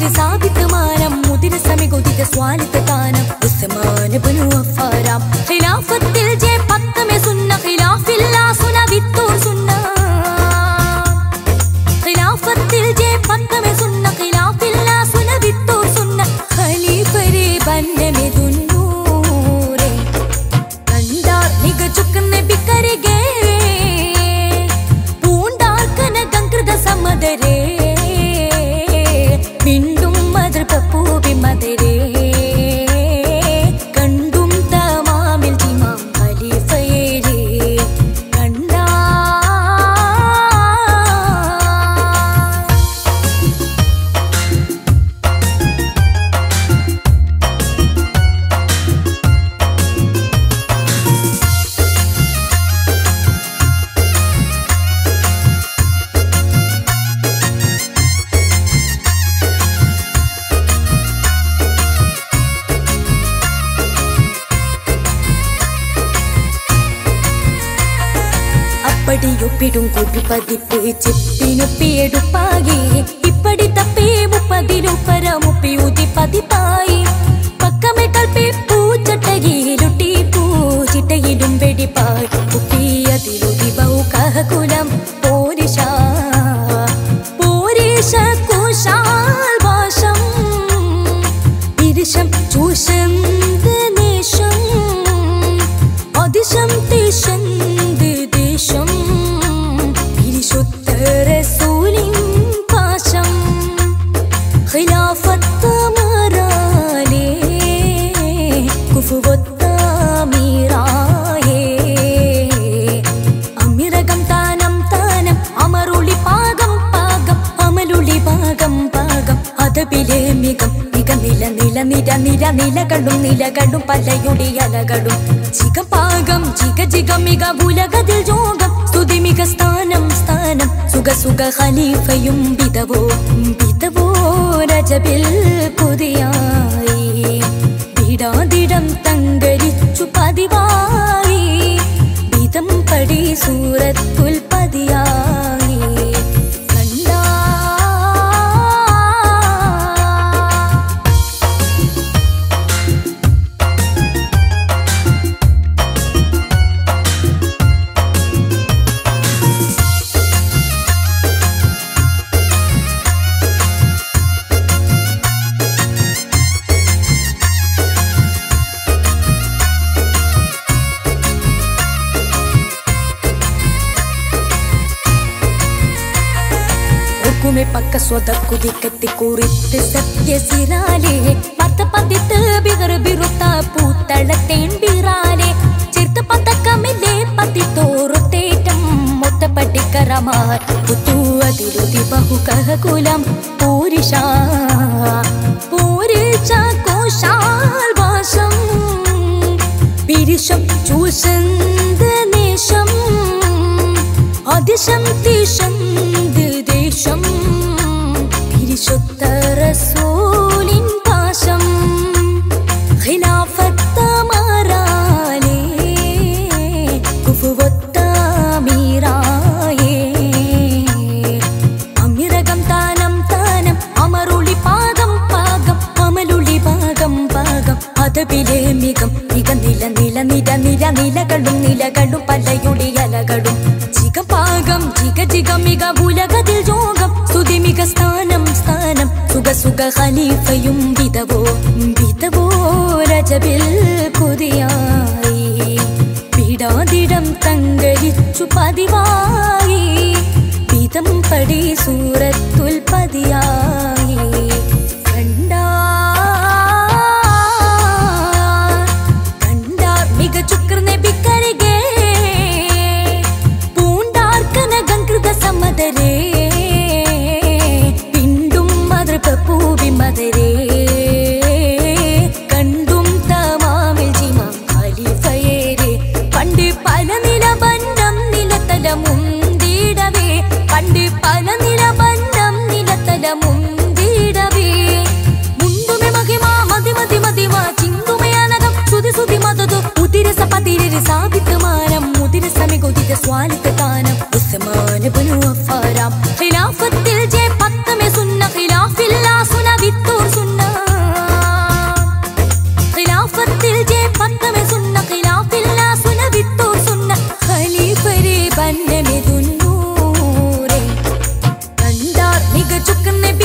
പതിരൊരു സാബിത്ത് മാനം മുതിര സമികുതിത സ്വാലിത്ത താനം ഉസ്മാൻ ഇബ്നു അഫ്ഫാറാം ഖിലാഫത്തിൽ ജെ പത്തമെ സുന്ന ഖിലാഫില്ല സുന വിത്തൂർ സുന്ന ഖിലാഫത്തിൽ ജെ പത്തമെ സുന്ന ഖിലാഫില്ല സുന വിത്തൂർ സുന്ന ഖലീഫരെ ബന്നമെ ദുന്നൂരെ കണ്ടാർ മികച്ചുക്കുന്ന ബിക്കരികേ പൂണ്ടാർ കനകങ്കൃത സമദരേ മിണ്ടും മതൃപൂവി മദരേ കണ്ടും തമാമിൽ തിമാം ഖലീഫയേരേ കണ്ടാ அப்படியொப்பிடும் கூப்பி பதிப்பு சிப்பினொப்பியெடுப்பாகி இப்படி தப்பே முப்பதிலுப்பர முப்பியூதி பதிப்பாയി പക്കമേ കൽപ്പി പൂച്ചട്ടയിലുട്ടി പൂച്ചിട്ടയിലും വെടിപ്പായി കുപ്പിയതിലുതി ബഹുകഹകുലം പോരിഷ പോരിഷ കുശാൽ വാശം ഇരിശം ചൂഷം നേശം അതിശം തിശന്ത് ദേശം പിരിശുദ്ധരസൂലിൻ പാശം ഖിലാഫത്ത് മാറാലേ കുഫുവത്ത മീറായേ അമിരകം താനം താനം അമരുളി പാകം പാകം അമലുളി പാകം പാകം അതപിലെ മികം മിക നില നില നിര നിര നിലകളും നിലകളും പലയുടെ അലകളും ചിക പാകം ചിക ചിക മിക ഉലകതിൽ യോഗം സ്തുതി മിക സ്ഥാനം സ്ഥാനം സുഖ സുഖ ഖലീഫയും വിധവോ വിധവോ രജബിൽ പുതിയായി വിടാതിടം തങ്കരിച്ചു പതിവായി വിധം പടി സൂറത്തുൽ പതിയായി കണ്ടാ ഒക്കുമെ പക്ക സ്വതക്കുതിക്കെത്തി കുറിത്ത് സത്യസിരാലേ പത്ത പതിത്ത് ബിഗർ ബിറുത്ത പൂത്തളത്തേൻ ബിറാലേ ചേർത്ത് പത്തക്കമില്ലേ പത്തിത്തോറുത്തേറ്റം മൊത്ത പട്ടിക്കറമാർ പുത്തു അതിരുതി ബഹുകഹകുലം പൂരിഷ പൂരിച്ച കോശാൽ വാശം പിരിശം ചൂസന്ത് നേശം അതിശം തിശന്ത് ദേശം പിരിശുദ്ധ റസൂലിൻ പാശം ഖിലാഫത്ത മാറാലേ കുഫുവത്ത മീറായേ അമിരകം താനം താനം അമരുളി പാകം പാകം അമലുളി പാകം പാകം അതപിലെ മികം മിക നില നില നിര നിര നിലകളും നിലകളും പലയുടെ അലകളും ചിക പാകം ചിക ചിക മിക ഉലകതിൽ യോഗം സ്തുതി മിക സ്ഥാനം സ്ഥാനം സുഖ സുഖ ഖലീഫയും വിധവോ വിധവോ രജബിൽ കുതിയായി വിടാതിടം തങ്കരിച്ചു പതിവായി വിധം പടി സൂറത്തുൽ പതിയായി കണ്ടാ കണ്ടാർ മികച്ചുക്ര നബിക്കരികെ പൂണ്ടാർ കനകങ്കൃത സമദരേ പിണ്ടും മതൃപൂവി മദരേ കണ്ടും തമാമിൽ ജിമാം ഖലീഫയേരെ പണ്ട് പല നില ബന്ധം നിലത്തല മുന്തിടവേ പണ്ട് പല നില ബന്ധം നിലത്തല മുന്തിടവേ മുണ്ടുമെ മഹിമ മതി മതി മതിമ ചിന്തുമെ അനകം സുതി സുതി മതതു ഉതിരസ പതിരരി സാബിത്ത് മാനം മുതിര സമികുതിത സ്വാലിത്ത താനം ഉസ്മാൻ ഇബ്നു അഫ്ഫാറാം ഖിലാഫത്തിൽ ജെ പത്തമെ സുന്ന ഖിലാഫില്ല സുന വിത്ത് ചുക്ക് നബി